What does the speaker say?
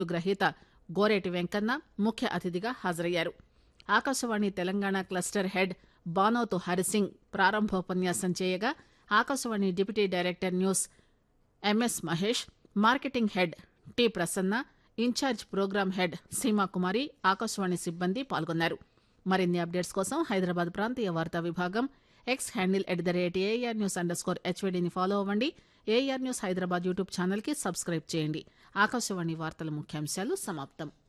గ్రహీత గోరేటి వెంకన్న ముఖ్య అతిథిగా హాజరయ్యారు ఆకాశవాణి తెలంగాణ క్లస్టర్ హెడ్ బానోతు హరిసింగ్ ప్రారంభోపన్యాసం చేయగా Akashvani deputy director news M S Mahesh marketing head T Prasanna in charge programme head Seemakumari Akashvani సిబ్బంది పాల్గొన్నారు మరిన్ని అప్డేట్స్ కోసం హైదరాబాద్ ప్రాంతీయ వార్తా విభాగం X handle at the rate A R news underscore హెచ్వీడీని ఫాలో అవ్వండి A R news Hyderabad YouTube channel కి సబ్స్క్రైబ్ చేయండి ఆకాశవాణి వార్తల ముఖ్యాంశాలు సమాప్తం